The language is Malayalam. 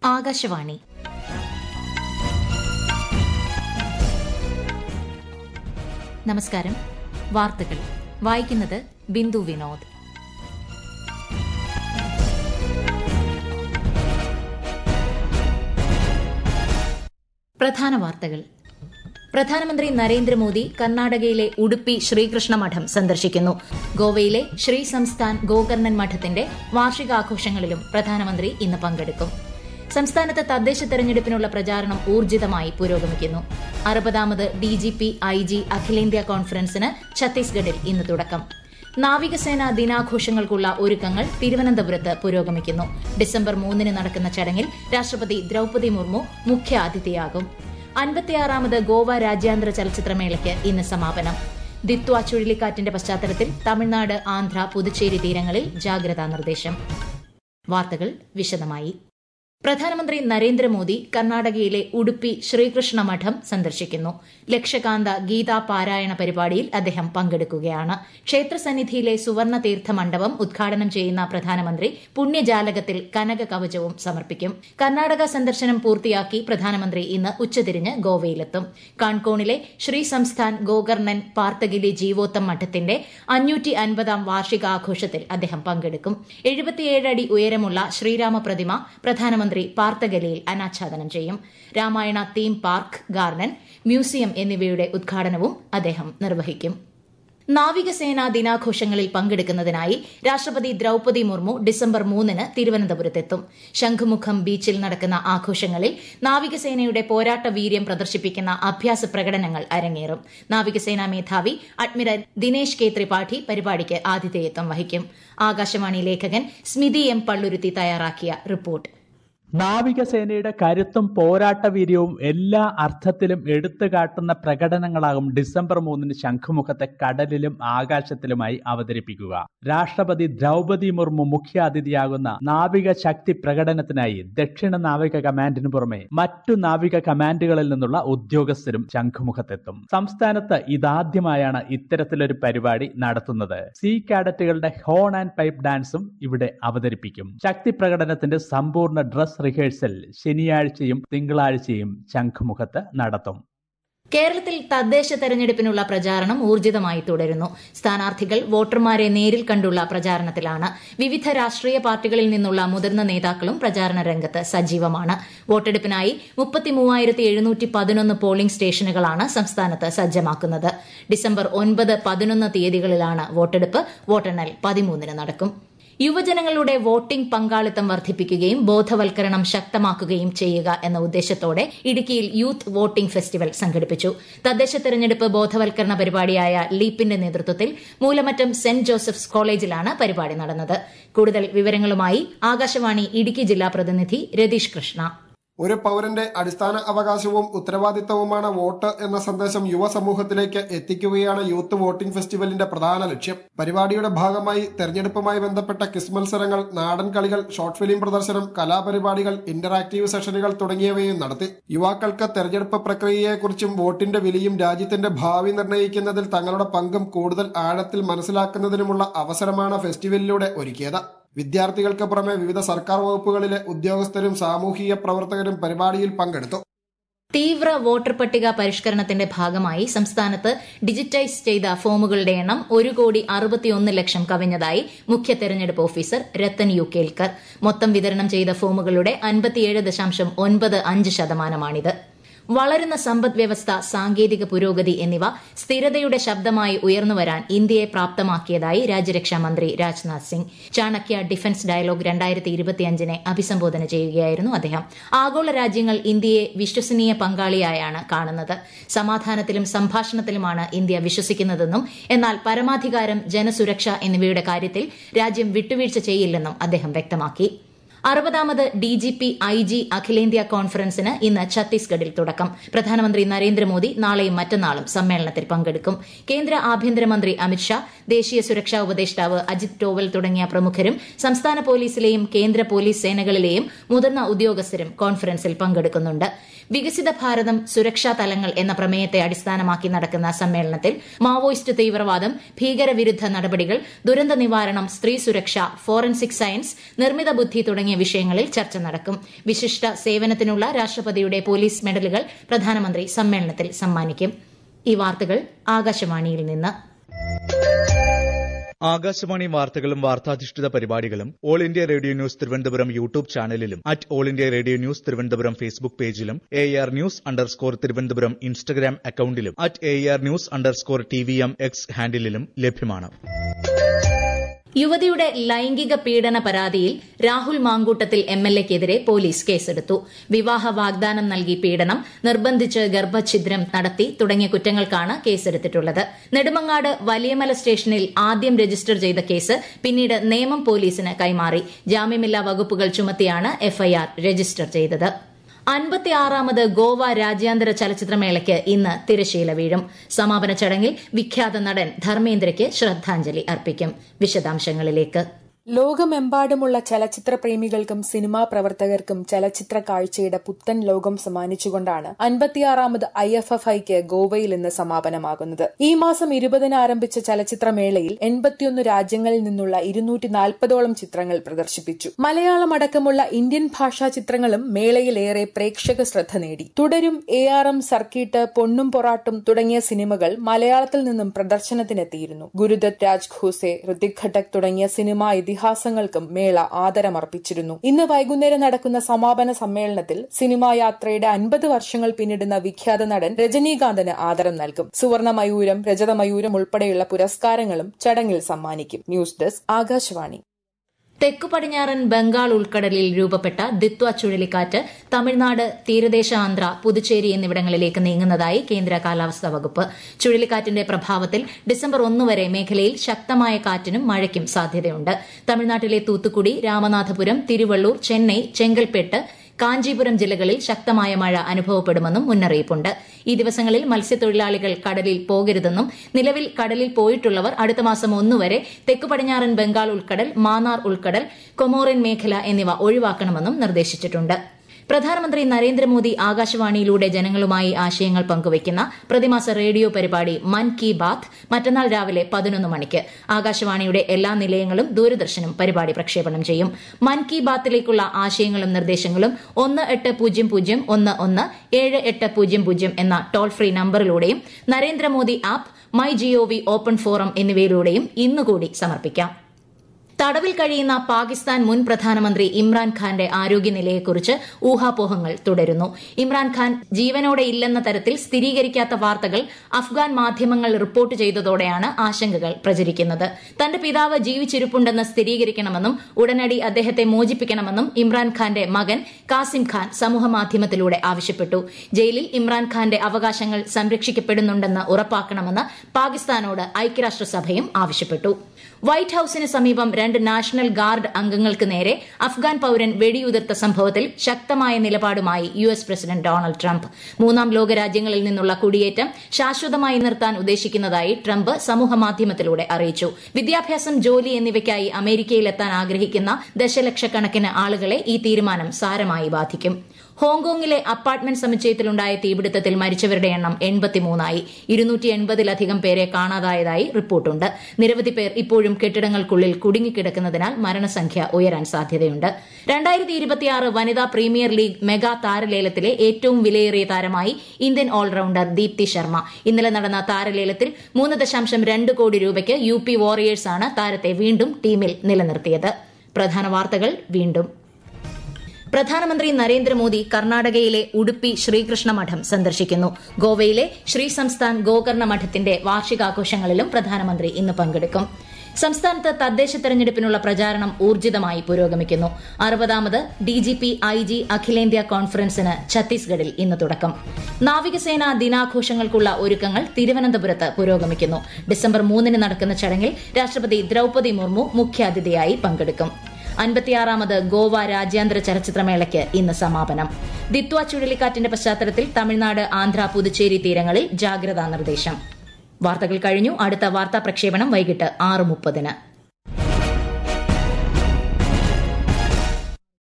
ആകാശവാണി നമസ്കാരം വാർത്തകൾ വായിക്കുന്നത് ബിന്ദു വിനോദ് പ്രധാന വാർത്തകൾ പ്രധാനമന്ത്രി നരേന്ദ്രമോദി കർണാടകയിലെ ഉടുപ്പി ശ്രീകൃഷ്ണ മഠം സന്ദർശിക്കുന്നു ഗോവയിലെ ശ്രീ സംസ്ഥാൻ ഗോകർണൻ മഠത്തിന്റെ വാർഷികാഘോഷങ്ങളിലും പ്രധാനമന്ത്രി ഇന്ന് പങ്കെടുക്കും സംസ്ഥാനത്ത് തദ്ദേശ തെരഞ്ഞെടുപ്പിനുള്ള പ്രചാരണം ഊർജിതമായി പുരോഗമിക്കുന്നു അറുപതാമത് ഡിജിപി ഐ ജി അഖിലേന്ത്യാ കോൺഫറൻസിന് ഛത്തീസ്ഗഡിൽ ഇന്ന് തുടക്കം നാവികസേന ദിനാഘോഷങ്ങൾക്കുള്ള ഒരുക്കങ്ങൾ തിരുവനന്തപുരത്ത് പുരോഗമിക്കുന്നു ഡിസംബർ മൂന്നിന് നടക്കുന്ന ചടങ്ങിൽ രാഷ്ട്രപതി ദ്രൌപദി മുർമു മുഖ്യ അതിഥിയാകും അൻപത്തിയാറാമത് ഗോവ രാജ്യാന്തര ചലച്ചിത്രമേളയ്ക്ക് ഇന്ന് സമാപനം ദിത്വ ചുഴലിക്കാറ്റിന്റെ പശ്ചാത്തലത്തിൽ തമിഴ്നാട് ആന്ധ്ര പുതുച്ചേരി തീരങ്ങളിൽ ജാഗ്രതാ നിർദ്ദേശം വാർത്തകൾ വിശദമായി പ്രധാനമന്ത്രി നരേന്ദ്രമോദി കർണാടകയിലെ ഉടുപ്പി ശ്രീകൃഷ്ണ മഠം സന്ദർശിക്കുന്നു ലക്ഷകാന്ത ഗീതാ പാരായണ പരിപാടിയിൽ അദ്ദേഹം പങ്കെടുക്കുകയാണ് ക്ഷേത്രസന്നിധിയിലെ സുവർണ തീർത്ഥ മണ്ഡപം ഉദ്ഘാടനം ചെയ്യുന്ന പ്രധാനമന്ത്രി പുണ്യജാലകത്തിൽ കനക കവചവും സമർപ്പിക്കും കർണാടക സന്ദർശനം പൂർത്തിയാക്കി പ്രധാനമന്ത്രി ഇന്ന് ഉച്ചതിരിഞ്ഞ് ഗോവയിലെത്തും കാൺകോണിലെ ശ്രീ സംസ്ഥാൻ ഗോകർണൻ പാർത്തഗിലി ജീവോത്തം മഠത്തിന്റെ അഞ്ഞൂറ്റി അൻപതാം വാർഷികാഘോഷത്തിൽ അദ്ദേഹം പങ്കെടുക്കും എഴുപത്തിയേഴ് അടി ഉയരമുള്ള ശ്രീരാമ പ്രതിമ പ്രധാനമന്ത്രി പ്രധാനമന്ത്രി പാർത്തഗലിയിൽ അനാച്ഛാദനം ചെയ്യും Ramayana theme park garden museum എന്നിവയുടെ ഉദ്ഘാടനവും അദ്ദേഹം നിർവഹിക്കും നാവികസേനാ ദിനാഘോഷങ്ങളിൽ പങ്കെടുക്കുന്നതിനായി രാഷ്ട്രപതി ദ്രൌപദി മുർമു ഡിസംബർ മൂന്നിന് തിരുവനന്തപുരത്തെത്തും ശംഖുമുഖം ബീച്ചിൽ നടക്കുന്ന ആഘോഷങ്ങളിൽ നാവികസേനയുടെ പോരാട്ട വീര്യം പ്രദർശിപ്പിക്കുന്ന അഭ്യാസ പ്രകടനങ്ങൾ അരങ്ങേറും നാവികസേനാ മേധാവി അഡ്മിറൽ ദിനേശ് കെ ത്രിപാഠി പരിപാടിക്ക് ആതിഥേയത്വം വഹിക്കും ആകാശവാണി ലേഖകൻ സ്മിതി എം പള്ളുരുത്തി തയ്യാറാക്കിയ റിപ്പോർട്ട് നാവികസേനയുടെ കരുത്തും പോരാട്ടവീര്യവും എല്ലാ അർത്ഥത്തിലും എടുത്തു കാട്ടുന്ന പ്രകടനങ്ങളാകും ഡിസംബർ മൂന്നിന് ശംഖുമുഖത്തെ കടലിലും ആകാശത്തിലുമായി അവതരിപ്പിക്കുക രാഷ്ട്രപതി ദ്രൗപദി മുർമു മുഖ്യാതിഥിയാകുന്ന നാവിക ശക്തി പ്രകടനത്തിനായി ദക്ഷിണ നാവിക കമാൻഡിന് പുറമെ മറ്റു നാവിക കമാൻഡുകളിൽ നിന്നുള്ള ഉദ്യോഗസ്ഥരും ശംഖുമുഖത്തെത്തും സംസ്ഥാനത്ത് ഇതാദ്യമായാണ് ഇത്തരത്തിലൊരു പരിപാടി നടത്തുന്നത് സീ കാഡറ്റുകളുടെ ഹോൺ ആൻഡ് പൈപ്പ് ഡാൻസും ഇവിടെ അവതരിപ്പിക്കും ശക്തി പ്രകടനത്തിന്റെ സമ്പൂർണ്ണ ഡ്രസ് റിഹേഴ്സൽ ശനിയാഴ്ചയും തിങ്കളാഴ്ചയും ശംഖുമുഖത്ത് നടത്തും കേരളത്തിൽ തദ്ദേശ തെരഞ്ഞെടുപ്പിനുള്ള പ്രചാരണം ഊർജിതമായി തുടരുന്നു സ്ഥാനാർത്ഥികൾ വോട്ടർമാരെ നേരിൽ കണ്ടുള്ള പ്രചാരണത്തിലാണ് വിവിധ രാഷ്ട്രീയ പാർട്ടികളിൽ നിന്നുള്ള മുതിർന്ന നേതാക്കളും പ്രചാരണ രംഗത്ത് സജീവമാണ് വോട്ടെടുപ്പിനായി മുപ്പത്തിമൂവായിരത്തി എഴുന്നൂറ്റി പതിനൊന്ന് പോളിംഗ് സ്റ്റേഷനുകളാണ് സംസ്ഥാനത്ത് സജ്ജമാക്കുന്നത് ഡിസംബർ ഒൻപത് പതിനൊന്ന് തീയതികളിലാണ് വോട്ടെടുപ്പ് വോട്ടെണ്ണൽ പതിമൂന്നിന് നടക്കും യുവജനങ്ങളുടെ വോട്ടിംഗ് പങ്കാളിത്തം വർദ്ധിപ്പിക്കുകയും ബോധവൽക്കരണം ശക്തമാക്കുകയും ചെയ്യുക എന്ന ഉദ്ദേശത്തോടെ ഇടുക്കിയിൽ യൂത്ത് വോട്ടിംഗ് ഫെസ്റ്റിവൽ സംഘടിപ്പിച്ചു തദ്ദേശ തെരഞ്ഞെടുപ്പ് ബോധവൽക്കരണ പരിപാടിയായ ലീപ്പിന്റെ നേതൃത്വത്തിൽ മൂലമറ്റം സെന്റ് ജോസഫ്സ് കോളേജിലാണ് പരിപാടി നടന്നത് കൂടുതൽ വിവരങ്ങളുമായി ആകാശവാണി ഇടുക്കി ജില്ലാ പ്രതിനിധി രതീഷ് കൃഷ്ണ ഒരു പൗരന്റെ അടിസ്ഥാന അവകാശവും ഉത്തരവാദിത്തവുമാണ് വോട്ട് എന്ന സന്ദേശം യുവസമൂഹത്തിലേക്ക് എത്തിക്കുകയാണ് യൂത്ത് വോട്ടിംഗ് ഫെസ്റ്റിവലിന്റെ പ്രധാന ലക്ഷ്യം പരിപാടിയുടെ ഭാഗമായി തെരഞ്ഞെടുപ്പുമായി ബന്ധപ്പെട്ട ക്വിസ് മത്സരങ്ങൾ നാടൻ കളികൾ ഷോർട്ട് ഫിലിം പ്രദർശനം കലാപരിപാടികൾ ഇന്ററാക്റ്റീവ് സെഷനുകൾ തുടങ്ങിയവയും നടത്തി യുവാക്കൾക്ക് തെരഞ്ഞെടുപ്പ് പ്രക്രിയയെക്കുറിച്ചും വോട്ടിന്റെ വിലയും രാജ്യത്തിന്റെ ഭാവി നിർണ്ണയിക്കുന്നതിൽ തങ്ങളുടെ പങ്കും കൂടുതൽ ആഴത്തിൽ മനസ്സിലാക്കുന്നതിനുമുള്ള അവസരമാണ് ഫെസ്റ്റിവലിലൂടെ ഒരുക്കിയത് വിദ്യാർത്ഥികൾക്ക് പുറമെ വിവിധ സർക്കാർ വകുപ്പുകളിലെ ഉദ്യോഗസ്ഥരും സാമൂഹിക പ്രവർത്തകരും പരിപാടിയിൽ പങ്കെടുത്തു തീവ്ര വോട്ടർ പട്ടിക പരിഷ്കരണത്തിന്റെ ഭാഗമായി സംസ്ഥാനത്ത് ഡിജിറ്റൈസ് ചെയ്ത ഫോമുകളുടെ എണ്ണം ഒരു കോടി അറുപത്തിയൊന്ന് ലക്ഷം കവിഞ്ഞതായി മുഖ്യ തെരഞ്ഞെടുപ്പ് ഓഫീസർ രത്തൻ യു കേൽക്കർ മൊത്തം വിതരണം ചെയ്ത ഫോമുകളുടെ അൻപത്തിയേഴ് ദശാംശം ഒൻപത് അഞ്ച് ശതമാനമാണിത് വളരുന്ന സമ്പദ് വ്യവസ്ഥ സാങ്കേതിക പുരോഗതി എന്നിവ സ്ഥിരതയുടെ ശബ്ദമായി ഉയർന്നുവരാൻ ഇന്ത്യയെ പ്രാപ്തമാക്കിയതായി രാജ്യരക്ഷാ മന്ത്രി രാജ്നാഥ് സിംഗ് ചാണക്യ ഡിഫൻസ് ഡയലോഗ് രണ്ടായിരത്തി ഇരുപത്തിയഞ്ചിനെ അഭിസംബോധന ചെയ്യുകയായിരുന്നു അദ്ദേഹം ആഗോള രാജ്യങ്ങൾ ഇന്ത്യയെ വിശ്വസനീയ പങ്കാളിയായാണ് കാണുന്നത് സമാധാനത്തിലും സംഭാഷണത്തിലുമാണ് ഇന്ത്യ വിശ്വസിക്കുന്നതെന്നും എന്നാൽ പരമാധികാരം ജനസുരക്ഷ എന്നിവയുടെ കാര്യത്തിൽ രാജ്യം വിട്ടുവീഴ്ച ചെയ്യില്ലെന്നും അദ്ദേഹം വ്യക്തമാക്കി അറുപതാമത് D G P I G അഖിലേന്ത്യാ കോൺഫറൻസിന് ഇന്ന് ഛത്തീസ്ഗഡിൽ തുടക്കം പ്രധാനമന്ത്രി നരേന്ദ്രമോദി നാളെയും മറ്റന്നാളും സമ്മേളനത്തിൽ പങ്കെടുക്കും കേന്ദ്ര ആഭ്യന്തരമന്ത്രി അമിത്ഷാ ദേശീയ സുരക്ഷാ ഉപദേഷ്ടാവ് അജിത് ഡോവൽ തുടങ്ങിയ പ്രമുഖരും സംസ്ഥാന പോലീസിലെയും കേന്ദ്ര പോലീസ് സേനകളിലെയും മുതിർന്ന ഉദ്യോഗസ്ഥരും കോൺഫറൻസിൽ പങ്കെടുക്കുന്നുണ്ട് വികസിത ഭാരതം സുരക്ഷാ തലങ്ങൾ എന്ന പ്രമേയത്തെ അടിസ്ഥാനമാക്കി നടക്കുന്ന സമ്മേളനത്തിൽ മാവോയിസ്റ്റ് തീവ്രവാദം ഭീകരവിരുദ്ധ നടപടികൾ ദുരന്ത നിവാരണം സ്ത്രീ സുരക്ഷ ഫോറൻസിക് സയൻസ് നിർമ്മിത ബുദ്ധി തുടങ്ങിയ തുടങ്ങിയ വിഷയങ്ങളിൽ ചർച്ച നടക്കും വിശിഷ്ട സേവനത്തിനുള്ള രാഷ്ട്രപതിയുടെ പോലീസ് മെഡലുകൾ പ്രധാനമന്ത്രി സമ്മേളനത്തിൽ സമ്മാനിക്കും ഈ വാർത്തകൾ ആകാശവാണിയിൽ നിന്ന് ആകാശവാണി വാർത്തകളും വാർത്താധിഷ്ഠിത പരിപാടികളും all India radio news Thiruvananthapuram YouTube ചാനലിലും at all India radio news Thiruvananthapuram Facebook പേജിലും A R news underscore Thiruvananthapuram Instagram അക്കൌണ്ടിലും at A R news underscore T V M X ഹാൻഡിലും ലഭ്യമാണ് യുവതിയുടെ ലൈംഗിക പീഡന പരാതിയിൽ രാഹുൽ മാങ്കൂട്ടത്തിൽ എം എൽ എക്കെതിരെ പോലീസ് കേസെടുത്തു വിവാഹ വാഗ്ദാനം നൽകി പീഡനം നിർബന്ധിച്ച് ഗർഭഛിദ്രം നടത്തി തുടങ്ങിയ കുറ്റങ്ങൾക്കാണ് കേസെടുത്തിട്ടുള്ളത് നെടുമങ്ങാട് വലിയമല സ്റ്റേഷനിൽ ആദ്യം രജിസ്റ്റർ ചെയ്ത കേസ് പിന്നീട് നേമം പോലീസിന് കൈമാറി ജാമ്യമില്ലാ വകുപ്പുകൾ ചുമത്തിയാണ് എഫ്ഐആർ രജിസ്റ്റർ ചെയ്തത് അൻപത്തിയാറാമത് ഗോവ രാജ്യാന്തര ചലച്ചിത്രമേളയ്ക്ക് ഇന്ന് തിരശീല വീഴും സമാപന ചടങ്ങിൽ വിഖ്യാത നടൻ ധർമ്മേന്ദ്രയ്ക്ക് ശ്രദ്ധാഞ്ജലി അർപ്പിക്കും വിശദാംശങ്ങളിലേക്ക് ലോകമെമ്പാടുമുള്ള ചലച്ചിത്ര പ്രേമികൾക്കും സിനിമാ പ്രവർത്തകർക്കും ചലച്ചിത്ര കാഴ്ചയുടെ പുത്തൻ ലോകം സമ്മാനിച്ചുകൊണ്ടാണ് അൻപത്തിയാറാമത് ഐ എഫ് എഫ് ഐക്ക് ഗോവയിൽ ഇന്ന് സമാപനമാകുന്നത് ഈ മാസം ഇരുപതിന് ആരംഭിച്ച ചലച്ചിത്രമേളയിൽ എൺപത്തിയൊന്ന് രാജ്യങ്ങളിൽ നിന്നുള്ള ഇരുന്നൂറ്റി നാൽപ്പതോളം ചിത്രങ്ങൾ പ്രദർശിപ്പിച്ചു മലയാളം അടക്കമുള്ള ഇന്ത്യൻ ഭാഷാ ചിത്രങ്ങളും മേളയിൽ ഏറെ പ്രേക്ഷക ശ്രദ്ധ നേടി Thudarum A R M Sarkeet പൊണ്ണും പൊറാട്ടും തുടങ്ങിയ സിനിമകൾ മലയാളത്തിൽ നിന്നും പ്രദർശനത്തിനെത്തിയിരുന്നു ഗുരുദത്ത് രാജ് ഖൂസെ ഋതിക് ഘട്ടക് തുടങ്ങിയ സിനിമാ ഇതിഹാസങ്ങൾക്കും മേള ആദരമർപ്പിച്ചിരുന്നു ഇന്ന് വൈകുന്നേരം നടക്കുന്ന സമാപന സമ്മേളനത്തിൽ സിനിമാ യാത്രയുടെ അൻപത് വർഷങ്ങൾ പിന്നിടുന്ന വിഖ്യാത നടൻ രജനീകാന്തിന് ആദരം നൽകും സുവർണ മയൂരം രജത മയൂരം ഉൾപ്പെടെയുള്ള പുരസ്കാരങ്ങളും ചടങ്ങിൽ സമ്മാനിക്കും ന്യൂസ് ഡെസ്ക് ആകാശവാണി തെക്കു പടിഞ്ഞാറൻ ബംഗാൾ ഉൾക്കടലിൽ രൂപപ്പെട്ട ദിത്വ ചുഴലിക്കാറ്റ് തമിഴ്നാട് തീരദേശ ആന്ധ്ര പുതുച്ചേരി എന്നിവിടങ്ങളിലേക്ക് നീങ്ങുന്നതായി കേന്ദ്ര കാലാവസ്ഥാ വകുപ്പ് ചുഴലിക്കാറ്റിന്റെ പ്രഭാവത്തിൽ ഡിസംബർ ഒന്ന് വരെ മേഖലയിൽ ശക്തമായ കാറ്റിനും മഴയ്ക്കും സാധ്യതയുണ്ട് തമിഴ്നാട്ടിലെ തൂത്തുക്കുടി രാമനാഥപുരം തിരുവള്ളൂർ ചെന്നൈ ചെങ്കൽപ്പേട്ട് കാഞ്ചീപുരം ജില്ലകളിൽ ശക്തമായ മഴ അനുഭവപ്പെടുമെന്നും മുന്നറിയിപ്പുണ്ട് ഈ ദിവസങ്ങളിൽ മത്സ്യത്തൊഴിലാളികൾ കടലിൽ പോകരുതെന്നും നിലവിൽ കടലിൽ പോയിട്ടുള്ളവർ അടുത്ത മാസം ഒന്നുവരെ തെക്കു പടിഞ്ഞാറൻ ബംഗാൾ ഉൾക്കടൽ മാന്നാർ ഉൾക്കടൽ കൊമോറിൻ മേഖല എന്നിവ ഒഴിവാക്കണമെന്നും നിർദ്ദേശിച്ചിട്ടുണ്ട് പ്രധാനമന്ത്രി നരേന്ദ്രമോദി ആകാശവാണിയിലൂടെ ജനങ്ങളുമായി ആശയങ്ങൾ പങ്കുവയ്ക്കുന്ന പ്രതിമാസ റേഡിയോ പരിപാടി മൻ കി ബാത്ത് മറ്റന്നാൾ രാവിലെ പതിനൊന്ന് മണിക്ക് ആകാശവാണിയുടെ എല്ലാ നിലയങ്ങളും ദൂരദർശനും പരിപാടി പ്രക്ഷേപണം ചെയ്യും മൻ കി ബാത്തിലേക്കുള്ള ആശയങ്ങളും നിർദ്ദേശങ്ങളും ഒന്ന് എട്ട് പൂജ്യം പൂജ്യം ഒന്ന് ഒന്ന് ഏഴ് എട്ട് പൂജ്യം പൂജ്യം എന്ന ടോൾ ഫ്രീ നമ്പറിലൂടെയും Narendra Modi app my gov open forum എന്നിവയിലൂടെയും ഇന്നുകൂടി സമർപ്പിക്കാം തടവിൽ കഴിയുന്ന പാകിസ്ഥാൻ മുൻ പ്രധാനമന്ത്രി ഇമ്രാൻഖാന്റെ ആരോഗ്യനിലയെക്കുറിച്ച് ഊഹാപോഹങ്ങൾ തുടരുന്നു ഇമ്രാൻഖാൻ ജീവനോടെ ഇല്ലെന്ന തരത്തിൽ സ്ഥിരീകരിക്കാത്ത വാർത്തകൾ അഫ്ഗാൻ മാധ്യമങ്ങൾ റിപ്പോർട്ട് ചെയ്തതോടെയാണ് ആശങ്കകൾ പ്രചരിക്കുന്നത് തന്റെ പിതാവ് ജീവിച്ചിരിപ്പുണ്ടെന്ന് സ്ഥിരീകരിക്കണമെന്നും ഉടനടി അദ്ദേഹത്തെ മോചിപ്പിക്കണമെന്നും ഇമ്രാൻഖാന്റെ മകൻ കാസിം ഖാൻ സമൂഹമാധ്യമത്തിലൂടെ ആവശ്യപ്പെട്ടു ജയിലിൽ ഇമ്രാൻഖാന്റെ അവകാശങ്ങൾ സംരക്ഷിക്കപ്പെടുന്നുണ്ടെന്ന് ഉറപ്പാക്കണമെന്ന് പാകിസ്ഥാനോട് ഐക്യരാഷ്ട്രസഭയും ആവശ്യപ്പെട്ടു വൈറ്റ് ഹൌസിന് സമീപം രണ്ട് നാഷണൽ ഗാർഡ് അംഗങ്ങൾക്ക് നേരെ അഫ്ഗാൻ പൌരൻ വെടിയുതിർത്ത സംഭവത്തിൽ ശക്തമായ നിലപാടുമായി U S president Donald Trump മൂന്നാം ലോക രാജ്യങ്ങളിൽ നിന്നുള്ള കുടിയേറ്റം ശാശ്വതമായി നിർത്താൻ ഉദ്ദേശിക്കുന്നതായി ട്രംപ് സമൂഹമാധ്യമത്തിലൂടെ അറിയിച്ചു വിദ്യാഭ്യാസം ജോലി എന്നിവയ്ക്കായി അമേരിക്കയിലെത്താൻ ആഗ്രഹിക്കുന്ന ദശലക്ഷക്കണക്കിന് ആളുകളെ ഈ തീരുമാനം സാരമായി ബാധിക്കും ഹോങ്കോങ്ങിലെ അപ്പാർട്ട്മെന്റ് സമുച്ചയത്തിലുണ്ടായ തീപിടുത്തത്തിൽ മരിച്ചവരുടെ എണ്ണം എൺപത്തിമൂന്നായി ഇരുന്നൂറ്റി എൺപതിലധികം പേരെ കാണാതായതായി റിപ്പോർട്ടുണ്ട് നിരവധി പേർ ഇപ്പോഴും കെട്ടിടങ്ങൾക്കുള്ളിൽ കുടുങ്ങിക്കിടക്കുന്നതിനാൽ മരണസംഖ്യ ഉയരാൻ സാധ്യതയുണ്ട് രണ്ടായിരത്തി ഇരുപത്തിയാറ് വനിതാ പ്രീമിയർ ലീഗ് മെഗാ താരലേലത്തിലെ ഏറ്റവും വിലയേറിയ താരമായി ഇന്ത്യൻ ഓൾറൌണ്ടർ ദീപ്തി ശർമ്മ ഇന്നലെ നടന്ന താരലേലത്തിൽ മൂന്ന് ദശാംശം രണ്ട് കോടി രൂപയ്ക്ക് യു പി വാറിയേഴ്സാണ് താരത്തെ വീണ്ടും ടീമിൽ നിലനിർത്തിയത് പ്രധാന വാർത്തകൾ വീണ്ടും പ്രധാനമന്ത്രി നരേന്ദ്രമോദി കർണാടകയിലെ ഉടുപ്പി ശ്രീകൃഷ്ണ മഠം സന്ദർശിക്കുന്നു ഗോവയിലെ ശ്രീ സംസ്ഥാൻ ഗോകർണ മഠത്തിന്റെ വാർഷികാഘോഷങ്ങളിലും പ്രധാനമന്ത്രി ഇന്ന് പങ്കെടുക്കും സംസ്ഥാനത്ത് തദ്ദേശ തെരഞ്ഞെടുപ്പിനുള്ള പ്രചാരണം ഊർജിതമായി പുരോഗമിക്കുന്നു അറുപതാമത് ഡിജിപി ഐ ജി അഖിലേന്ത്യാ കോൺഫറൻസിന് ഛത്തീസ്ഗഡിൽ ഇന്ന് തുടക്കം നാവികസേനാ ദിനാഘോഷങ്ങൾക്കുള്ള ഒരുക്കങ്ങൾ തിരുവനന്തപുരത്ത് പുരോഗമിക്കുന്നു ഡിസംബർ മൂന്നിന് നടക്കുന്ന ചടങ്ങിൽ രാഷ്ട്രപതി ദ്രൌപദി മുർമു മുഖ്യാതിഥിയായി പങ്കെടുക്കും അൻപത്തിയാറാമത് ഗോവ രാജ്യാന്തര ചലച്ചിത്രമേളയ്ക്ക് ഇന്ന് സമാപനം ദിത്വ ചുഴലിക്കാറ്റിന്റെ പശ്ചാത്തലത്തിൽ തമിഴ്നാട് ആന്ധ്ര പുതുച്ചേരി തീരങ്ങളിൽ ജാഗ്രതാ നിർദ്ദേശം വാർത്തകൾ കഴിഞ്ഞു അടുത്ത വാർത്താ പ്രക്ഷേപണം വൈകിട്ട് ആറ് മുപ്പതിന്